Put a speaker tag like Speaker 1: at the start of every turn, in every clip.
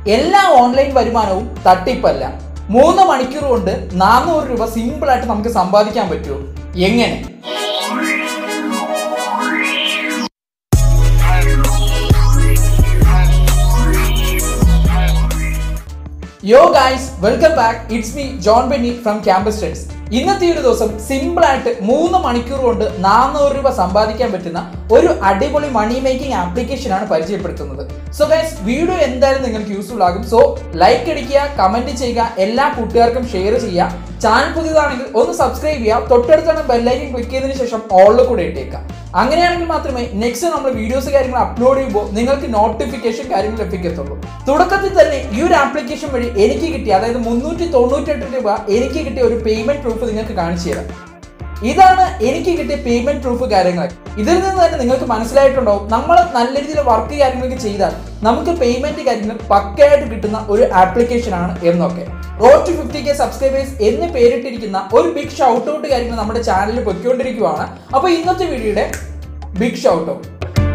Speaker 1: എല്ലാ ഓൺലൈൻ വരുമാനവും തട്ടിപ്പല്ല മൂന്ന് മണിക്കൂർ കൊണ്ട് നാനൂറ് രൂപ സിമ്പിൾ ആയിട്ട് നമുക്ക് സമ്പാദിക്കാൻ പറ്റുമോ എങ്ങനെ yo guys welcome back it's me John Benny from campus studies ഇന്നത്തെ ഒരു ദിവസം സിമ്പിൾ ആയിട്ട് മൂന്ന് മണിക്കൂർ കൊണ്ട് നാനൂറ് രൂപ സമ്പാദിക്കാൻ പറ്റുന്ന ഒരു അടിപൊളി മണി മേക്കിംഗ് ആപ്ലിക്കേഷൻ ആണ് പരിചയപ്പെടുത്തുന്നത് സോ ഗൈസ് വീഡിയോ എന്തായാലും നിങ്ങൾക്ക് യൂസ്ഫുൾ ആകും സോ ലൈക്ക് അടിക്കുക കമന്റ് ചെയ്യുക എല്ലാ കൂട്ടുകാർക്കും ഷെയർ ചെയ്യുക ചാനൽ പുതിയതാണെങ്കിൽ ഒന്ന് സബ്സ്ക്രൈബ് ചെയ്യുക തൊട്ടടുത്താണ് ബെല്ലൈക്കൻ ക്ലിക്ക് ചെയ്തതിനു ശേഷം ഓളിൽ കൂടെ ഇട്ടേക്കാം അങ്ങനെയാണെങ്കിൽ മാത്രമേ നെക്സ്റ്റ് നമ്മൾ വീഡിയോസ് കാര്യങ്ങൾ അപ്ലോഡ് ചെയ്യുമ്പോൾ നിങ്ങൾക്ക് നോട്ടിഫിക്കേഷൻ കാര്യങ്ങൾ ലഭിക്കത്തുള്ളൂ തുടക്കത്തിൽ തന്നെ ഈ ഒരു ആപ്ലിക്കേഷൻ വഴി എനിക്ക് കിട്ടിയ അതായത് മുന്നൂറ്റി തൊണ്ണൂറ്റെട്ട് രൂപ എനിക്ക് കിട്ടിയ ഒരു പേയ്മെന്റ് പ്രൂഫ് നിങ്ങൾക്ക് കാണിച്ചു തരാം ഇതാണ് എനിക്ക് കിട്ടിയ പേയ്മെന്റ് പ്രൂഫ് കാര്യങ്ങൾ ഇതിൽ നിന്ന് തന്നെ നിങ്ങൾക്ക് മനസ്സിലായിട്ടുണ്ടാവും നമ്മൾ നല്ല രീതിയിൽ വർക്ക് കാര്യങ്ങളൊക്കെ ചെയ്താൽ നമുക്ക് പേയ്മെന്റ് കാര്യങ്ങൾ പക്കയായിട്ട് കിട്ടുന്ന ഒരു ആപ്ലിക്കേഷൻ ആണ് എന്നൊക്കെ road to fifty K subscribers എന്ന് പേരിട്ടിരിക്കുന്ന ഒരു ബിഗ് ഷൗട്ട് ഔട്ട് കാര്യങ്ങൾ നമ്മുടെ ചാനലിൽ പൊയ്ക്കൊണ്ടിരിക്കുവാണ് അപ്പോൾ ഇന്നത്തെ വീഡിയോയുടെ ബിഗ് ഷൗട്ട് ഔട്ട്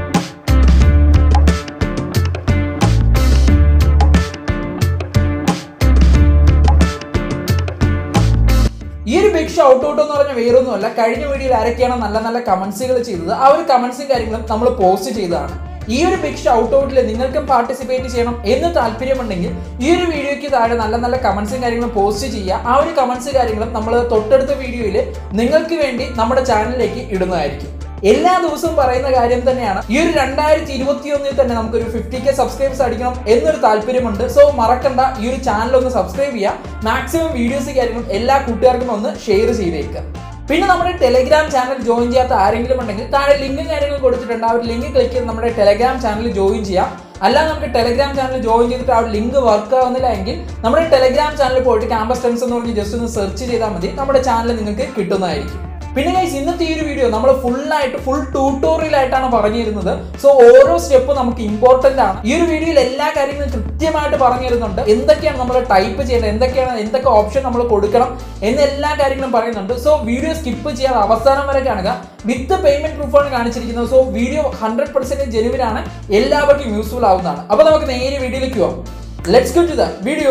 Speaker 1: ഈ ഒരു ബിഗ് ഷൗട്ട് ഔട്ട് എന്ന് പറഞ്ഞ വേറൊന്നുമല്ല കഴിഞ്ഞ വീഡിയോയിൽ ആരൊക്കെയാണ് നല്ല നല്ല കമന്റ്സുകൾ ചെയ്തത് ആ ഒരു കമന്റ്സും കാര്യങ്ങളും നമ്മൾ പോസ്റ്റ് ചെയ്തതാണ് ഈ ഒരു ബിഗ് ഷൗട്ട് ഔട്ടിൽ നിങ്ങൾക്കും പാർട്ടിസിപ്പേറ്റ് ചെയ്യണം എന്ന് താല്പര്യമുണ്ടെങ്കിൽ ഈ ഒരു വീഡിയോയ്ക്ക് താഴെ നല്ല നല്ല കമന്റ്സും കാര്യങ്ങളും പോസ്റ്റ് ചെയ്യുക ആ ഒരു കമന്റ്സ് കാര്യങ്ങളും നമ്മൾ തൊട്ടടുത്ത വീഡിയോയിൽ നിങ്ങൾക്ക് വേണ്ടി നമ്മുടെ ചാനലിലേക്ക് ഇടുന്നതായിരിക്കും എല്ലാ ദിവസവും പറയുന്ന കാര്യം തന്നെയാണ് ഈ ഒരു രണ്ടായിരത്തി ഇരുപത്തി ഒന്നിൽ തന്നെ നമുക്കൊരു ഫിഫ്റ്റി കെ സബ്സ്ക്രൈബേഴ്സ് അടിക്കണം എന്നൊരു താല്പര്യമുണ്ട് സോ മറക്കണ്ട ഈ ഒരു ചാനൽ ഒന്ന് സബ്സ്ക്രൈബ് ചെയ്യുക മാക്സിമം വീഡിയോസ് കാര്യങ്ങളും എല്ലാ കൂട്ടുകാർക്കും ഒന്ന് ഷെയർ ചെയ്തേക്കുക പിന്നെ നമ്മുടെ ടെലഗ്രാം ചാനൽ ജോയിൻ ചെയ്യാത്ത ആരെങ്കിലും ഉണ്ടെങ്കിൽ താഴെ ലിങ്കും കാര്യങ്ങളും കൊടുത്തിട്ടുണ്ട് ആ ഒരു ലിങ്ക് ക്ലിക്ക് ചെയ്ത് നമ്മുടെ ടെലഗ്രാം ചാനൽ ജോയിൻ ചെയ്യാം അല്ല നമുക്ക് ടെലഗ്രാം ചാനൽ ജോയിൻ ചെയ്തിട്ട് ആ ഒരു ലിങ്ക് വർക്ക് ആവുന്നില്ല എങ്കിൽ നമ്മുടെ ടെലഗ്രാം ചാനലിൽ പോയിട്ട് ക്യാമ്പസ് ടെൻസ് എന്ന് പറഞ്ഞ് ജസ്റ്റ് ഒന്ന് സെർച്ച് ചെയ്താൽ മതി നമ്മുടെ ചാനൽ നിങ്ങൾക്ക് കിട്ടുന്നതായിരിക്കും പിന്നെ ഗൈസ് ഇന്നത്തെ ഈ ഒരു വീഡിയോ നമ്മൾ ഫുൾ ആയിട്ട് ഫുൾ ട്യൂട്ടോറിയൽ ആയിട്ടാണ് പറഞ്ഞു തരുന്നത് സോ ഓരോ സ്റ്റെപ്പും നമുക്ക് ഇമ്പോർട്ടന്റ് ആണ് ഈ ഒരു വീഡിയോയിൽ എല്ലാ കാര്യങ്ങളും കൃത്യമായിട്ട് പറഞ്ഞു തരുന്നുണ്ട് എന്തൊക്കെയാണ് നമ്മൾ ടൈപ്പ് ചെയ്യേണ്ടത് എന്തൊക്കെയാണ് എന്തൊക്കെ ഓപ്ഷൻ നമ്മൾ കൊടുക്കണം എന്ന എല്ലാ കാര്യങ്ങളും പറയുന്നുണ്ട് സോ വീഡിയോ സ്കിപ്പ് ചെയ്യാതെ അവസാനം വരെ കാണുക വിത്ത് പേയ്മെന്റ് പ്രൂഫാണ് കാണിച്ചിരിക്കുന്നത് സോ വീഡിയോ ഹൺഡ്രഡ് പെർസെന്റ് ജെനുവിനാണ് എല്ലാവർക്കും യൂസ്ഫുൾ ആവുന്നതാണ് അപ്പൊ നമുക്ക് നേരെ വീഡിയോയിലേക്ക് പോവാം let's go to the video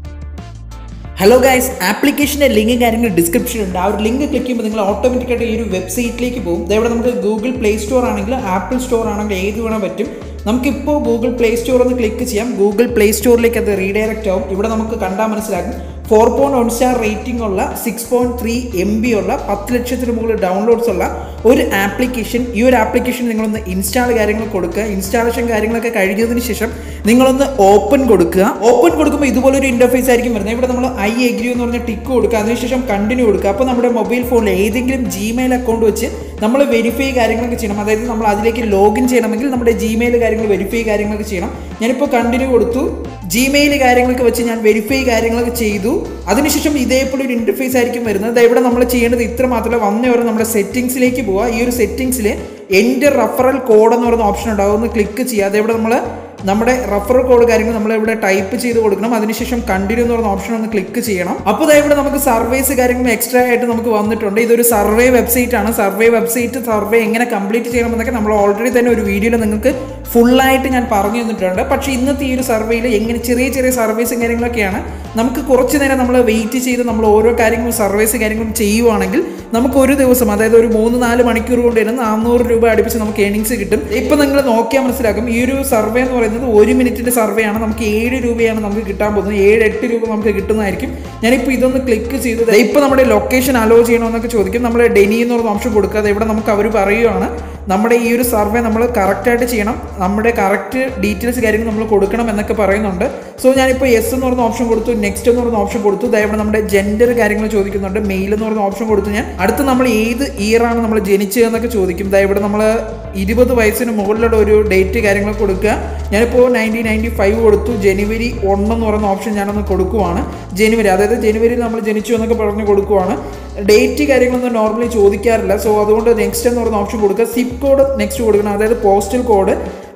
Speaker 1: hello guys ആപ്ലിക്കേഷൻ്റെ ലിങ്ക് കാര്യങ്ങൾ ഡിസ്ക്രിപ്ഷൻ ഉണ്ട് ആ ഒരു ലിങ്ക് ക്ലിക്ക് ചെയ്യുമ്പോൾ നിങ്ങൾ ഓട്ടോമാറ്റിക്കായിട്ട് ഈ ഒരു വെബ്സൈറ്റിലേക്ക് പോകും ഇവിടെ നമുക്ക് ഗൂഗിൾ പ്ലേ സ്റ്റോർ ആണെങ്കിൽ ആപ്പിൾ സ്റ്റോർ ആണെങ്കിൽ ഏത് വേണം പറ്റും നമുക്കിപ്പോൾ ഗൂഗിൾ പ്ലേ സ്റ്റോർ ഒന്ന് ക്ലിക്ക് ചെയ്യാം ഗൂഗിൾ പ്ലേ സ്റ്റോറിലേക്ക് അത് റീഡയറക്റ്റ് ആവും ഇവിടെ നമുക്ക് കണ്ടാൽ മനസ്സിലാക്കും four point one star rating ഉള്ള six point three M B ഉള്ള പത്ത് ലക്ഷത്തിന് മുകളിൽ ഡൗൺലോഡ്സ് ഉള്ള ഒരു ആപ്ലിക്കേഷൻ ഈ ഒരു ആപ്ലിക്കേഷൻ നിങ്ങളൊന്ന് ഇൻസ്റ്റാൾ കാര്യങ്ങൾ കൊടുക്കുക ഇൻസ്റ്റാളേഷൻ കാര്യങ്ങളൊക്കെ കഴിഞ്ഞതിന് ശേഷം നിങ്ങളൊന്ന് ഓപ്പൺ കൊടുക്കുക ഓപ്പൺ കൊടുക്കുമ്പോൾ ഇതുപോലൊരു ഇൻ്റർഫേസ് ആയിരിക്കും വരുന്നത് ഇവിടെ നമ്മൾ ഐ എഗ്രി എന്ന് പറഞ്ഞ ടിക്ക് കൊടുക്കുക അതിനുശേഷം കണ്ടിന്യൂ കൊടുക്കുക അപ്പോൾ നമ്മുടെ മൊബൈൽ ഫോണിൽ ഏതെങ്കിലും ജിമെയിൽ അക്കൗണ്ട് വെച്ച് നമ്മൾ വെരിഫൈ കാര്യങ്ങളൊക്കെ ചെയ്യണം അതായത് നമ്മൾ അതിലേക്ക് ലോഗിൻ ചെയ്യണമെങ്കിൽ നമ്മുടെ ജിമെയിൽ കാര്യങ്ങൾ വെരിഫൈ കാര്യങ്ങളൊക്കെ ചെയ്യണം ഞാനിപ്പോൾ കണ്ടിന്യൂ കൊടുത്തു ജിമെയിൽ കാര്യങ്ങളൊക്കെ വെച്ച് ഞാൻ വെരിഫൈ കാര്യങ്ങളൊക്കെ ചെയ്തു അതിനുശേഷം ഇതേപോലെ ഒരു ഇൻ്റർഫേസ് ആയിരിക്കും വരുന്നത് ദാ ഇവിടെ നമ്മൾ ചെയ്യേണ്ടത് ഇത്ര മാത്രമല്ല വന്ന വരെ നമ്മുടെ സെറ്റിങ്സിലേക്ക് പോവുക ഈ ഒരു സെറ്റിങ്സിൽ എൻ്റെ റഫറൽ കോഡ് എന്ന് പറയുന്ന ഓപ്ഷൻ ഉണ്ടാവും ഒന്ന് ക്ലിക്ക് ചെയ്യുക അതേവിടെ നമ്മൾ നമ്മുടെ റഫറൽ കോഡ് കാര്യങ്ങൾ നമ്മൾ ഇവിടെ ടൈപ്പ് ചെയ്ത് കൊടുക്കണം അതിനുശേഷം കണ്ടിന്യൂ എന്ന് പറയുന്ന ഓപ്ഷൻ ഒന്ന് ക്ലിക്ക് ചെയ്യണം അപ്പോൾ ദാ ഇവിടെ നമുക്ക് സർവേസ് കാര്യങ്ങൾ എക്സ്ട്രാ ആയിട്ട് നമുക്ക് വന്നിട്ടുണ്ട് ഇതൊരു സർവേ വെബ്സൈറ്റ് ആണ് സർവേ വെബ്സൈറ്റ് സർവേ എങ്ങനെ കംപ്ലീറ്റ് ചെയ്യണമെന്നൊക്കെ നമ്മൾ ഓൾറെഡി തന്നെ ഒരു വീഡിയോയിൽ നിങ്ങൾക്ക് ഫുള്ളായിട്ട് ഞാൻ പറഞ്ഞു തന്നിട്ടുണ്ട് പക്ഷേ ഇന്നത്തെ ഈ ഒരു സർവേയിൽ എങ്ങനെ ചെറിയ ചെറിയ സർവീസും കാര്യങ്ങളൊക്കെയാണ് നമുക്ക് കുറച്ച് നേരം നമ്മൾ വെയിറ്റ് ചെയ്ത് നമ്മൾ ഓരോ കാര്യങ്ങളും സർവീസ് കാര്യങ്ങളും ചെയ്യുവാണെങ്കിൽ നമുക്ക് ഒരു ദിവസം അതായത് ഒരു മൂന്ന് നാല് മണിക്കൂർ കൊണ്ട് തന്നെ നാനൂറ് രൂപ അടുപ്പിച്ച് നമുക്ക് ഏണിങ്സ് കിട്ടും ഇപ്പം നിങ്ങൾ നോക്കിയാൽ മനസ്സിലാക്കും ഈ ഒരു സർവേ എന്ന് പറയുന്നത് ഒരു മിനിറ്റിൻ്റെ സർവേ ആണ് നമുക്ക് ഏഴ് രൂപയാണ് നമുക്ക് കിട്ടാൻ പോകുന്നത് ഏഴ് എട്ട് രൂപ നമുക്ക് കിട്ടുന്നതായിരിക്കും ഞാനിപ്പോൾ ഇതൊന്ന് ക്ലിക്ക് ചെയ്ത് ഇപ്പോൾ നമ്മുടെ ലൊക്കേഷൻ അലോ ചെയ്യണമെന്നൊക്കെ ചോദിക്കും നമ്മൾ ഡെനി എന്ന് പറഞ്ഞ ഓപ്ഷൻ കൊടുക്കാതെ ഇവിടെ നമുക്ക് അവർ പറയുകയാണ് നമ്മുടെ ഈ ഒരു സർവേ നമ്മൾ കറക്റ്റായിട്ട് ചെയ്യണം നമ്മുടെ കറക്റ്റ് ഡീറ്റെയിൽസ് കാര്യങ്ങൾ നമ്മൾ കൊടുക്കണം എന്നൊക്കെ പറയുന്നുണ്ട് സോ ഞാനിപ്പോൾ യെസ് എന്ന് പറയുന്ന ഓപ്ഷൻ കൊടുത്തു നെക്സ്റ്റ് എന്ന് പറയുന്ന ഓപ്ഷൻ കൊടുത്തു ദയവിടെ നമ്മുടെ ജെൻഡർ കാര്യങ്ങൾ ചോദിക്കുന്നുണ്ട് മെയിൽ എന്ന് പറയുന്ന ഓപ്ഷൻ കൊടുത്തു ഞാൻ അടുത്ത് നമ്മൾ ഏത് ഇയർ ആണ് നമ്മൾ ജനിച്ചതെന്നൊക്കെ ചോദിക്കും ദയവിടെ നമ്മൾ ഇരുപത് വയസ്സിന് മുകളിലുള്ള ഒരു ഡേറ്റ് കാര്യങ്ങൾ കൊടുക്കുക ഞാനിപ്പോൾ നയൻറ്റീൻ നയൻറ്റി ഫൈവ് കൊടുത്തു ജനുവരി ഒന്ന് പറയുന്ന ഓപ്ഷൻ ഞാനൊന്ന് കൊടുക്കുവാണ് ജനുവരി അതായത് ജനുവരിയിൽ നമ്മൾ ജനിച്ചു എന്നൊക്കെ പറഞ്ഞ് കൊടുക്കുവാണ് ഡേറ്റ് കാര്യങ്ങളൊന്നും നോർമലി ചോദിക്കാറില്ല സോ അതുകൊണ്ട് നെക്സ്റ്റ് എന്ന് പറയുന്ന ഓപ്ഷൻ കൊടുക്കുക സിപ്പ് കോഡ് നെക്സ്റ്റ് കൊടുക്കണം അതായത് പോസ്റ്റൽ കോഡ്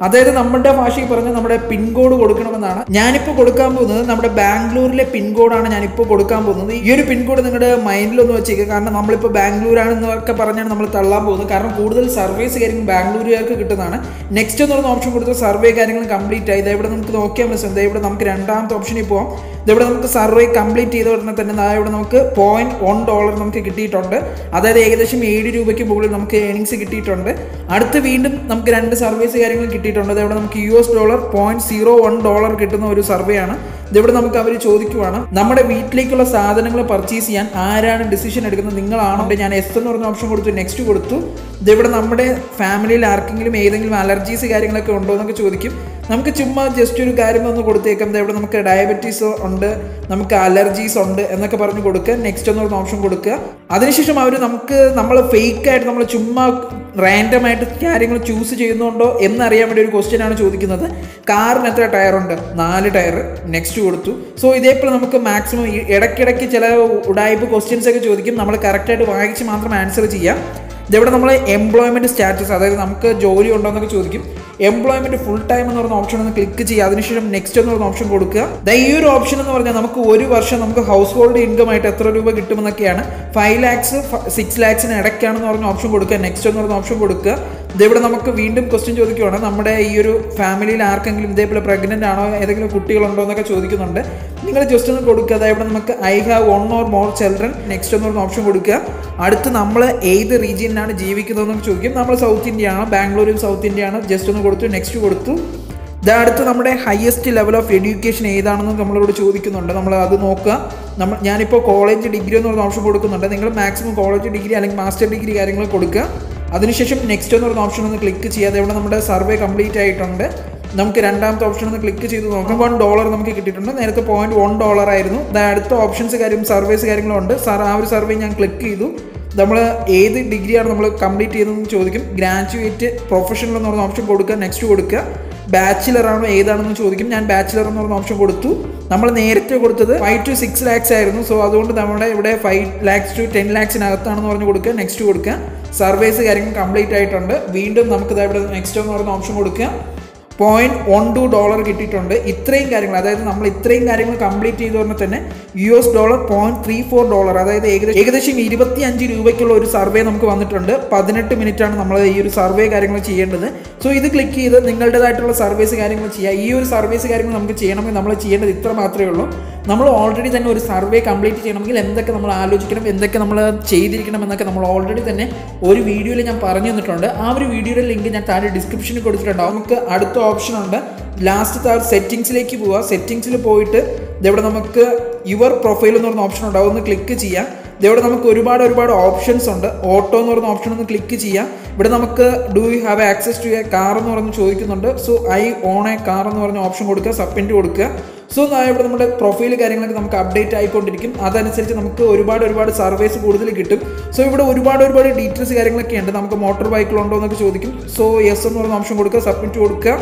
Speaker 1: അതായത് നമ്മുടെ ഭാഷയിൽ പറഞ്ഞ നമ്മുടെ പിൻകോഡ് കൊടുക്കണമെന്നാണ് ഞാനിപ്പോൾ കൊടുക്കാൻ പോകുന്നത് നമ്മുടെ ബാംഗ്ലൂരിലെ പിൻകോഡാണ് ഞാനിപ്പോൾ കൊടുക്കാൻ പോകുന്നത് ഈ ഒരു പിൻകോഡ് നിങ്ങളുടെ മൈൻഡിലൊന്ന് വെച്ചേക്കുക കാരണം നമ്മളിപ്പോൾ ബാംഗ്ലൂരാണെന്നൊക്കെ പറഞ്ഞാണ് നമ്മൾ തള്ളാൻ പോകുന്നത് കാരണം കൂടുതൽ സർവീസ് കാര്യങ്ങൾ ബാംഗ്ലൂരുകാർക്ക് കിട്ടുന്നതാണ് നെക്സ്റ്റ് എന്ന് പറയുന്ന ഓപ്ഷൻ കൊടുത്ത സർവേ കാര്യങ്ങൾ കംപ്ലീറ്റ് ആയി ഇവിടെ നമുക്ക് നോക്കിയാൽ മനസ്സിലാവും ഇവിടെ നമുക്ക് രണ്ടാമത്തെ ഓപ്ഷനിൽ പോകാം ഇതിവിടെ നമുക്ക് സർവേ കംപ്ലീറ്റ് ചെയ്ത ഉടനെ തന്നെ ദാ ഇവിടെ നമുക്ക് പോയിന്റ് വൺ ഡോളർ നമുക്ക് കിട്ടിയിട്ടുണ്ട് അതായത് ഏകദേശം ഏഴ് രൂപയ്ക്ക് മുകളിൽ നമുക്ക് ഏണിങ്സ് കിട്ടിയിട്ടുണ്ട് അടുത്ത് വീണ്ടും നമുക്ക് രണ്ട് സർവീസ് കാര്യങ്ങൾ കിട്ടിയിട്ടുണ്ട് ഇവിടെ നമുക്ക് U S dollar point zero one dollar കിട്ടുന്ന ഒരു സർവേ ആണ് ഇതിവിടെ നമുക്ക് അവർ ചോദിക്കുവാണ് നമ്മുടെ വീട്ടിലേക്കുള്ള സാധനങ്ങൾ പർച്ചേസ് ചെയ്യാൻ ആരാണ് ഡിസിഷൻ എടുക്കുന്നത് നിങ്ങളാണോ ഞാൻ എസ് എന്ന് പറഞ്ഞ ഓപ്ഷൻ കൊടുത്തു നെക്സ്റ്റ് കൊടുത്തു ഇതിവിടെ നമ്മുടെ ഫാമിലിയിൽ ആർക്കെങ്കിലും ഏതെങ്കിലും അലർജീസ് കാര്യങ്ങളൊക്കെ ഉണ്ടോ എന്നൊക്കെ ചോദിക്കും നമുക്ക് ചുമ്മാ ജസ്റ്റ് ഒരു കാര്യം ഒന്ന് കൊടുത്തേക്കാം ദേ ഇവിടെ നമുക്ക് ഡയബറ്റീസ് ഉണ്ട് നമുക്ക് അലർജീസ് ഉണ്ട് എന്നൊക്കെ പറഞ്ഞ് കൊടുക്കുക നെക്സ്റ്റ് എന്ന് പറഞ്ഞ ഓപ്ഷൻ കൊടുക്കുക അതിനുശേഷം അവർ നമുക്ക് നമ്മൾ ഫേക്ക് ആയിട്ട് നമ്മൾ ചുമ്മാ റാൻഡം ആയിട്ട് കാര്യങ്ങൾ ചൂസ് ചെയ്യുന്നുണ്ടോ എന്നറിയാൻ വേണ്ടി ഒരു ക്വസ്റ്റ്യൻ ആണ് ചോദിക്കുന്നത് കാറിന് എത്ര ടയർ ഉണ്ട് നാല് ടയർ നെക്സ്റ്റ് കൊടുത്തു സോ ഇതേപോലെ നമുക്ക് മാക്സിമം ഇടയ്ക്കിടയ്ക്ക് ചില ഉടായ്പ ക്വസ്റ്റ്യൻസ് ഒക്കെ ചോദിക്കും നമ്മൾ കറക്റ്റായിട്ട് വായിച്ച് മാത്രം ആൻസർ ചെയ്യാം ഇതെവിടെ നമ്മൾ എംപ്ലോയ്മെന്റ് സ്റ്റാറ്റസ് അതായത് നമുക്ക് ജോലി ഉണ്ടോ എന്നൊക്കെ ചോദിക്കും എംപ്ലോയ്മെന്റ് ഫുൾ ടൈം എന്ന് പറഞ്ഞ ഓപ്ഷൻ ഒന്ന് ക്ലിക്ക് ചെയ്യുക അതിനുശേഷം നെക്സ്റ്റ് എന്ന് പറഞ്ഞ ഓപ്ഷൻ കൊടുക്കുക ദാ ഈ ഒരു ഓപ്ഷൻ എന്ന് പറഞ്ഞാൽ നമുക്ക് ഒരു വർഷം നമുക്ക് ഹൗസ് ഹോൾഡ് ഇൻകം ആയിട്ട് എത്ര രൂപ കിട്ടുമെന്നൊക്കെയാണ് ഫൈവ് ലാക്സ് സിക്സ് ലാക്സിന് ഇടയ്ക്കാണെന്ന് പറഞ്ഞ ഓപ്ഷൻ കൊടുക്കുക നെക്സ്റ്റ് എന്ന് പറഞ്ഞ ഓപ്ഷൻ കൊടുക്കുക ഇതിവിടെ നമുക്ക് വീണ്ടും ക്വസ്റ്റ്യൻ ചോദിക്കുവാണ് നമ്മുടെ ഈ ഒരു ഫാമിലിയിൽ ആർക്കെങ്കിലും ഇതേപോലെ പ്രഗ്നൻ്റ് ആണോ ഏതെങ്കിലും കുട്ടികളുണ്ടോ എന്നൊക്കെ ചോദിക്കുന്നുണ്ട് നിങ്ങൾ ജസ്റ്റ് ഒന്ന് കൊടുക്കുക അതായത് ഇവിടെ നമുക്ക് I have one or more children next എന്ന് പറഞ്ഞ ഓപ്ഷൻ കൊടുക്കുക അടുത്ത് നമ്മൾ ഏത് റീജിയനിലാണ് ജീവിക്കുന്നതെന്നൊക്കെ ചോദിക്കും നമ്മൾ സൗത്ത് ഇന്ത്യ ആണ് ബാംഗ്ലൂരും സൗത്ത് ഇന്ത്യ ആണ് ജസ്റ്റ് ഒന്ന് കൊടുത്തു നെക്സ്റ്റ് കൊടുത്തു ഇത് അടുത്ത് നമ്മുടെ ഹയസ്റ്റ് ലെവൽ ഓഫ് എഡ്യൂക്കേഷൻ ഏതാണെന്ന് നമ്മളോട് ചോദിക്കുന്നുണ്ട് നമ്മൾ അത് നോക്കുക നമ്മൾ ഞാനിപ്പോൾ കോളേജ് ഡിഗ്രി എന്ന് പറഞ്ഞ ഓപ്ഷൻ കൊടുക്കുന്നുണ്ട് നിങ്ങൾ മാക്സിമം കോളേജ് ഡിഗ്രി അല്ലെങ്കിൽ മാസ്റ്റർ ഡിഗ്രി കാര്യങ്ങൾ കൊടുക്കുക അതിനുശേഷം നെക്സ്റ്റ് എന്ന് പറഞ്ഞ ഓപ്ഷൻ ഒന്ന് ക്ലിക്ക് ചെയ്യാതെ ഇവിടെ നമ്മുടെ സർവേ കംപ്ലീറ്റ് ആയിട്ടുണ്ട് നമുക്ക് രണ്ടാമത്തെ ഓപ്ഷൻ ഒന്ന് ക്ലിക്ക് ചെയ്ത് നോക്കാം വൺ ഡോളർ നമുക്ക് കിട്ടിയിട്ടുണ്ട് നേരത്തെ പോയിന്റ് വൺ ഡോളർ ആയിരുന്നു ദാ അടുത്ത ഓപ്ഷൻസ് കാര്യം സർവേസ് കാര്യങ്ങളും ഉണ്ട് സാർ ആ ഒരു സർവേ ഞാൻ ക്ലിക്ക് ചെയ്തു നമ്മൾ ഏത് ഡിഗ്രിയാണ് നമ്മൾ കംപ്ലീറ്റ് ചെയ്തതെന്ന് ചോദിക്കും ഗ്രാജുവേറ്റ് പ്രൊഫഷണൽ എന്ന് പറഞ്ഞ ഓപ്ഷൻ കൊടുക്കുക നെക്സ്റ്റ് കൊടുക്കുക ബാച്ചിലർ ആണോ ഏതാണെന്ന് ചോദിക്കും ഞാൻ ബാച്ചിലർ എന്ന് പറഞ്ഞ ഓപ്ഷൻ കൊടുത്തു നമ്മൾ നേരത്തെ കൊടുത്തത് ഫൈവ് ടു സിക്സ് ലാക്സ് ആയിരുന്നു സോ അതുകൊണ്ട് നമ്മുടെ ഇവിടെ ഫൈവ് ലാക്സ് ടു ടെൻ ലാക്സിനകത്താണെന്ന് പറഞ്ഞ് കൊടുക്കുക നെക്സ്റ്റ് കൊടുക്കുക സർവേസ് കാര്യങ്ങൾ കംപ്ലീറ്റ് ആയിട്ടുണ്ട് വീണ്ടും നമുക്ക് ഇവിടെ നെക്സ്റ്റ് എന്ന് പറയുന്ന ഓപ്ഷൻ കൊടുക്കുക പോയിന്റ് വൺ ടു ഡോളർ കിട്ടിയിട്ടുണ്ട് ഇത്രയും കാര്യങ്ങൾ അതായത് നമ്മൾ ഇത്രയും കാര്യങ്ങൾ കംപ്ലീറ്റ് ചെയ്ത് പറഞ്ഞാൽ തന്നെ U S dollar point three four dollar അതായത് ഏകദേശം ഏകദേശം ഇരുപത്തി അഞ്ച് രൂപയ്ക്കുള്ള ഒരു സർവേ നമുക്ക് വന്നിട്ടുണ്ട് പതിനെട്ട് മിനിറ്റ് ആണ് നമ്മൾ ഈ ഒരു സർവേ കാര്യങ്ങൾ ചെയ്യേണ്ടത് സോ ഇത് ക്ലിക്ക് ചെയ്ത് നിങ്ങളുടേതായിട്ടുള്ള സർവീസ് കാര്യങ്ങൾ ചെയ്യുക ഈ ഒരു സർവീസ് കാര്യങ്ങൾ നമുക്ക് ചെയ്യണമെങ്കിൽ നമ്മൾ ചെയ്യേണ്ടത് ഇത്ര മാത്രമേ ഉള്ളൂ നമ്മൾ ഓൾറെഡി തന്നെ ഒരു സർവേ കംപ്ലീറ്റ് ചെയ്യണമെങ്കിൽ എന്തൊക്കെ നമ്മൾ ആലോചിക്കണം എന്തൊക്കെ നമ്മൾ ചെയ്തിരിക്കണം എന്നൊക്കെ നമ്മൾ ഓൾറെഡി തന്നെ ഒരു വീഡിയോയിൽ ഞാൻ പറഞ്ഞു തന്നിട്ടുണ്ട് ആ ഒരു വീഡിയോയുടെ ലിങ്ക് ഞാൻ താഴെ ഡിസ്ക്രിപ്ഷനിൽ കൊടുത്തിട്ടുണ്ടാവും നമുക്ക് അടുത്ത ഓപ്ഷൻ ഉണ്ട് ലാസ്റ്റ് ആ സെറ്റിങ്സിലേക്ക് പോവുക സെറ്റിങ്സിൽ പോയിട്ട് ഇതെവിടെ നമുക്ക് യുവർ പ്രൊഫൈൽ എന്ന് പറഞ്ഞ ഓപ്ഷൻ ഉണ്ടാവും ഒന്ന് ക്ലിക്ക് ചെയ്യാം ഇതവിടെ നമുക്ക് ഒരുപാട് ഒരുപാട് ഓപ്ഷൻസ് ഉണ്ട് ഓട്ടോ എന്ന് പറയുന്ന ഓപ്ഷൻ ഒന്ന് ക്ലിക്ക് ചെയ്യാം ഇവിടെ നമുക്ക് do you have access to a car എന്ന് പറഞ്ഞ് ചോദിക്കുന്നുണ്ട് so I own a car എന്ന് പറഞ്ഞ ഓപ്ഷൻ കൊടുക്കുക സബ്മിറ്റ് കൊടുക്കുക സോ ഇവിടെ നമ്മുടെ പ്രൊഫൈൽ കാര്യങ്ങളൊക്കെ നമുക്ക് അപ്ഡേറ്റ് ആയിക്കൊണ്ടിരിക്കും അതനുസരിച്ച് നമുക്ക് ഒരുപാട് ഒരുപാട് സർവീസ് കൂടുതൽ കിട്ടും സോ ഇവിടെ ഒരുപാട് ഒരുപാട് ഡീറ്റെയിൽസ് കാര്യങ്ങളൊക്കെ ഉണ്ട് നമുക്ക് മോട്ടോർ ബൈക്കിലുണ്ടോ എന്നൊക്കെ ചോദിക്കും സോ യെസ് എന്ന് പറഞ്ഞ ഓപ്ഷൻ കൊടുക്കുക സബ്മിറ്റ് കൊടുക്കുക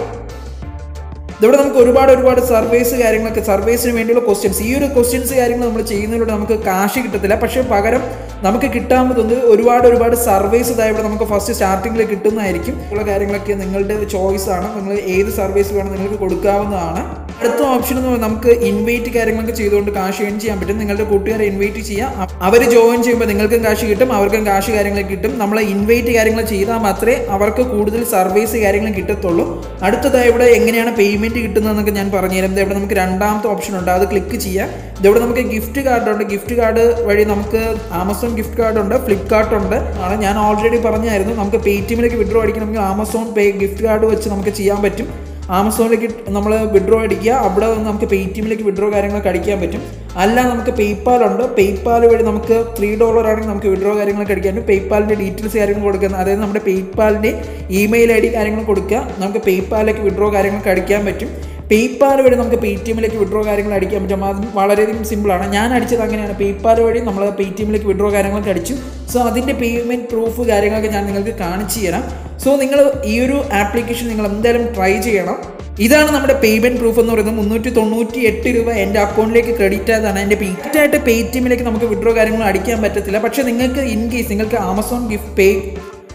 Speaker 1: ഇവിടെ നമുക്ക് ഒരുപാട് ഒരുപാട് സർവീസ് കാര്യങ്ങളൊക്കെ സർവീസിന് വേണ്ടിയുള്ള ക്വസ്റ്റ്യൻസ് ഈ ഒരു ക്വസ്റ്റ്യൻസ് കാര്യങ്ങൾ നമ്മൾ ചെയ്യുന്നതിലൂടെ നമുക്ക് കാശ് കിട്ടത്തില്ല പക്ഷേ പകരം നമുക്ക് കിട്ടാൻ പറ്റുന്നത് ഒരുപാട് ഒരുപാട് സർവീസ് ഇതായി ഇവിടെ നമുക്ക് ഫസ്റ്റ് സ്റ്റാർട്ടിങ്ങിൽ കിട്ടുന്നതായിരിക്കും ഉള്ള കാര്യങ്ങളൊക്കെ നിങ്ങളുടെ ചോയ്സ് ആണ് നിങ്ങൾ ഏത് സർവീസ് വേണം നിങ്ങൾക്ക് കൊടുക്കാവുന്നതാണ് അടുത്ത ഓപ്ഷൻ എന്ന് പറയുന്നത് നമുക്ക് ഇൻവൈറ്റ് കാര്യങ്ങളൊക്കെ ചെയ്തുകൊണ്ട് കാശ് ഏൺ ചെയ്യാൻ പറ്റും നിങ്ങളുടെ കൂട്ടുകാരെ ഇൻവൈറ്റ് ചെയ്യാം അവർ ജോയിൻ ചെയ്യുമ്പോൾ നിങ്ങൾക്കും കാശ് കിട്ടും അവർക്കും കാശ് കാര്യങ്ങളൊക്കെ കിട്ടും നമ്മൾ ഇൻവൈറ്റ് കാര്യങ്ങൾ ചെയ്താൽ മാത്രമേ അവർക്ക് കൂടുതൽ സർവീസ് കാര്യങ്ങൾ കിട്ടത്തുള്ളൂ അടുത്തതായി ഇവിടെ എങ്ങനെയാണ് പേയ്മെന്റ് കിട്ടുന്നതെന്നൊക്കെ ഞാൻ പറഞ്ഞുതരാം ഇവിടെ നമുക്ക് രണ്ടാമത്തെ ഓപ്ഷൻ ഉണ്ട് അത് ക്ലിക്ക് ചെയ്യാം ഇതവിടെ നമുക്ക് ഗിഫ്റ്റ് കാർഡ് ഉണ്ട് ഗിഫ്റ്റ് കാർഡ് വഴി നമുക്ക് ആമസോൺ ഗിഫ്റ്റ് കാർഡ് ഉണ്ട് ഫ്ലിപ്കാർട്ട് ഉണ്ട് ആണ് ഞാൻ ഓൾറെഡി പറഞ്ഞായിരുന്നു നമുക്ക് പേ ടി എമ്മിലേക്ക് വിഡ്രോ അടിക്കണമെങ്കിൽ ആമസോൺ പേ ഗിഫ്റ്റ് കാർഡ് വെച്ച് നമുക്ക് ചെയ്യാൻ പറ്റും ആമസോണിലേക്ക് നമ്മൾ വിഡ്രോ അടിക്കുക അവിടെ നിന്ന് നമുക്ക് പേ ടി എമ്മിലേക്ക് വിഡ്രോ കാര്യങ്ങളൊക്കെ അടിക്കാൻ പറ്റും അല്ല നമുക്ക് പേയ്പാൽ ഉണ്ട് പേയ്പാൽ വഴി നമുക്ക് ത്രീ ഡോളർ ആണെങ്കിൽ നമുക്ക് വിഡ്രോ കാര്യങ്ങളൊക്കെ അടിക്കാൻ പറ്റും പേയ്പാലിൻ്റെ ഡീറ്റെയിൽസ് കാര്യങ്ങൾ കൊടുക്കുന്ന അതായത് നമ്മുടെ പേയ്പാലിൻ്റെ ഇമെയിൽ ഐ ഡി കാര്യങ്ങൾ കൊടുക്കുക നമുക്ക് പേയ്പാലിലേക്ക് വിഡ്രോ കാര്യങ്ങളൊക്കെ അടിക്കാൻ പറ്റും പേയ്പാൽ വഴി നമുക്ക് പേ ടി എമ്മിലേക്ക് വിഡ്രോ കാര്യങ്ങൾ അടിക്കാൻ പറ്റും അത് വളരെയധികം സിമ്പിളാണ് ഞാൻ അടിച്ചത് അങ്ങനെയാണ് പേയ്പാൽ വഴി നമ്മൾ പേ ടി എമ്മിലേക്ക് വിഡ്രോ കാര്യങ്ങളൊക്കെ അടിച്ചു സോ അതിൻ്റെ പേയ്മെൻറ്റ് പ്രൂഫ് കാര്യങ്ങളൊക്കെ ഞാൻ നിങ്ങൾക്ക് കാണിച്ചു തരാം സോ നിങ്ങൾ ഈ ഒരു ആപ്ലിക്കേഷൻ നിങ്ങൾ എന്തായാലും ട്രൈ ചെയ്യണം ഇതാണ് നമ്മുടെ പേയ്മെന്റ് പ്രൂഫ് എന്ന് പറയുന്നത് മുന്നൂറ്റി തൊണ്ണൂറ്റി എട്ട് രൂപ എൻ്റെ അക്കൗണ്ടിലേക്ക് ക്രെഡിറ്റ് ആയതാണ് എൻ്റെ പേറ്റായിട്ട് പേ ടി എമ്മിലേക്ക് നമുക്ക് വിഡ്രോ കാര്യങ്ങൾ അടിക്കാൻ പറ്റത്തില്ല പക്ഷേ നിങ്ങൾക്ക് ഇൻ കേസ് നിങ്ങൾക്ക് Amazon gift pay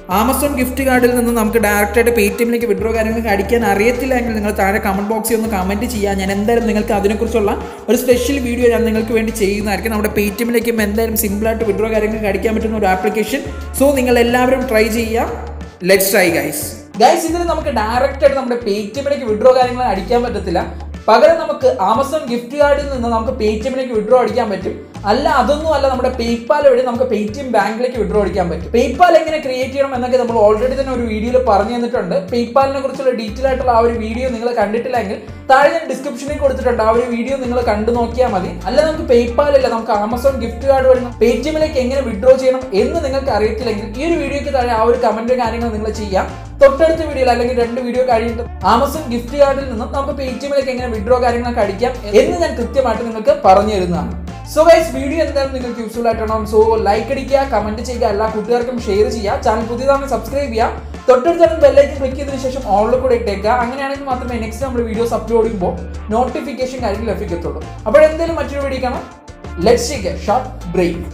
Speaker 1: Amazon gift കാർഡിൽ നിന്ന് നമുക്ക് ഡയറക്റ്റ് ആയിട്ട് പേ ടി എമ്മിലേക്ക് വിഡ്രോ കാര്യങ്ങൾക്ക് അടിക്കാൻ അറിയത്തില്ല എങ്കിൽ നിങ്ങൾ താഴെ കമന്റ് ബോക്സിൽ ഒന്ന് കമന്റ് ചെയ്യുക ഞാൻ എന്തായാലും നിങ്ങൾക്ക് അതിനെക്കുറിച്ചുള്ള ഒരു സ്പെഷ്യൽ വീഡിയോ ഞാൻ നിങ്ങൾക്ക് വേണ്ടി ചെയ്യുന്നതായിരിക്കും നമ്മുടെ പേ ടി എമ്മിലേക്കും എന്തായാലും സിമ്പിളായിട്ട് വിഡ്രോ കാര്യങ്ങൾക്ക് അടിക്കാൻ പറ്റുന്ന ഒരു ആപ്ലിക്കേഷൻ സോ നിങ്ങൾ എല്ലാവരും ട്രൈ ചെയ്യുക ലെറ്റ്സ് ട്രൈ ഗൈസ് ഗൈസ് ഇതിൽ നമുക്ക് ഡയറക്റ്റ് ആയിട്ട് നമ്മുടെ പേ ടി എമ്മിലേക്ക് വിഡ്രോ കാര്യങ്ങൾ അടിക്കാൻ പറ്റത്തില്ല പകരം നമുക്ക് ആമസോൺ ഗിഫ്റ്റ് കാർഡിൽ നിന്ന് നമുക്ക് പേ ടി എമ്മിലേക്ക് വിഡ്രോ അടിക്കാൻ പറ്റും അല്ല അതൊന്നും അല്ല നമ്മുടെ പേയ്പാൽ വഴി നമുക്ക് പേ ടി എം ബാങ്കിലേക്ക് വിഡ്രോ അടിക്കാൻ പറ്റും പേയ്പാൽ എങ്ങനെ ക്രിയേറ്റ് ചെയ്യണം എന്നൊക്കെ നമ്മൾ ഓൾറെഡി തന്നെ ഒരു വീഡിയോയിൽ പറഞ്ഞു തന്നിട്ടുണ്ട് പേയ്പാലിനെ കുറിച്ചുള്ള ഡീറ്റെയിൽ ആയിട്ടുള്ള ആ ഒരു വീഡിയോ നിങ്ങൾ കണ്ടിട്ടില്ലെങ്കിൽ താഴെ ഞാൻ ഡിസ്ക്രിപ്ഷനിൽ കൊടുത്തിട്ടുണ്ട് ആ ഒരു വീഡിയോ നിങ്ങൾ കണ്ടു നോക്കിയാൽ മതി അല്ല നമുക്ക് പേയ്പാൽ അല്ല നമുക്ക് ആമസോൺ ഗിഫ്റ്റ് കാർഡ് വഴി പേ ടി എമ്മിലേക്ക് എങ്ങനെ വിഡ്രോ ചെയ്യണം എന്ന് നിങ്ങൾക്ക് അറിയത്തില്ലെങ്കിൽ ഈ ഒരു വീഡിയോയ്ക്ക് താഴെ ആ ഒരു കമന്റ് കാര്യങ്ങൾ നിങ്ങൾ ചെയ്യാം തൊട്ടടുത്ത വീഡിയോയിൽ അല്ലെങ്കിൽ രണ്ട് വീഡിയോ കഴിഞ്ഞിട്ട് ആമസോൺ ഗിഫ്റ്റ് കാർഡിൽ നിന്നും നമുക്ക് പേ ടി എമ്മിലേക്ക് എങ്ങനെ വിഡ്രോ കാര്യങ്ങളൊക്കെ അടിക്കാം എന്ന് ഞാൻ കൃത്യമായിട്ട് നിങ്ങൾക്ക് പറഞ്ഞു തരുന്നതാണ് സോ ഗൈസ് വീഡിയോ എന്തായാലും നിങ്ങൾക്ക് യൂസ്ഫുൾ ആയിട്ടാണ് സോ ലൈക്ക് അടിക്കുക കമന്റ് ചെയ്യുക എല്ലാ കൂട്ടുകാർക്കും ഷെയർ ചെയ്യുക ചാനൽ പുതിയതാണ് സബ്സ്ക്രൈബ് ചെയ്യുക തൊട്ടടുത്ത് ബെല്ലൈക്കൻ ക്ലിക്ക് ചെയ്തതിനു ശേഷം ഓളിൽ കൂടെ ഇട്ടേക്കുക അങ്ങനെയാണെങ്കിൽ മാത്രമേ നെക്സ്റ്റ് നമ്മൾ വീഡിയോസ് അപ്ലോഡ് ചെയ്യുമ്പോൾ നോട്ടിഫിക്കേഷൻ കാര്യങ്ങൾ ലഭിക്കത്തുള്ളൂ അപ്പോൾ എന്തായാലും മറ്റൊരു വീഡിയോ കാണാം ലെറ്റ്സ് ഷോർട്ട് ബ്രേക്ക്